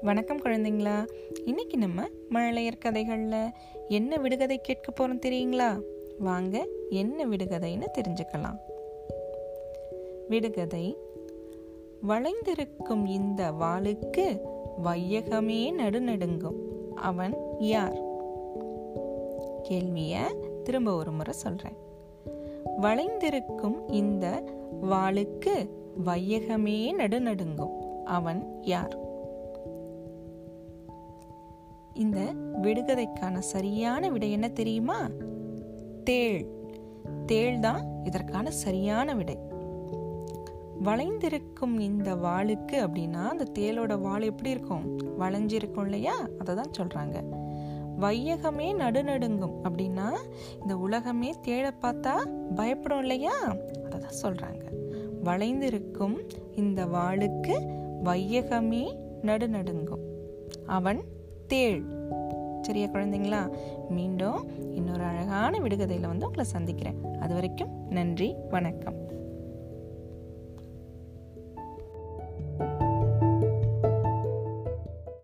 வணக்கம் குழந்தைங்களா இன்னைக்கு நம்ம மழலையர் கதைகளில் என்ன விடுகதை கேட்க போகிறோம் தெரியுங்களா வாங்க என்ன விடுகதைன்னு தெரிஞ்சுக்கலாம் விடுகதை வளைந்திருக்கும் இந்த வாளுக்கு வையகமே நடுநடுங்கும் அவன் யார் கேள்விய திரும்ப ஒரு முறை சொல்றேன் வளைந்திருக்கும் இந்த வாளுக்கு வையகமே நடுநடுங்கும் அவன் யார் இந்த விடுகதைக்கான சரியான விடை என்ன தெரியுமா தேள் தேள் தான் இதற்கான சரியான விடை வளைந்திருக்கும் இந்த வாளுக்கு அப்படின்னா அந்த தேளோட வாள் எப்படி இருக்கும் வளைஞ்சிருக்கும் இல்லையா அதை தான் சொல்றாங்க வையகமே நடுநடுங்கும் அப்படின்னா இந்த உலகமே தேழ பார்த்தா பயப்படும் இல்லையா அதை தான் சொல்றாங்க வளைந்திருக்கும் இந்த வாளுக்கு வையகமே நடுநடுங்கும் அவன் தேள் சரியா குழந்தைங்களா மீண்டும் இன்னொரு அழகான விடுகதையில் வந்து உங்களை சந்திக்கிறேன் அது வரைக்கும் நன்றி வணக்கம்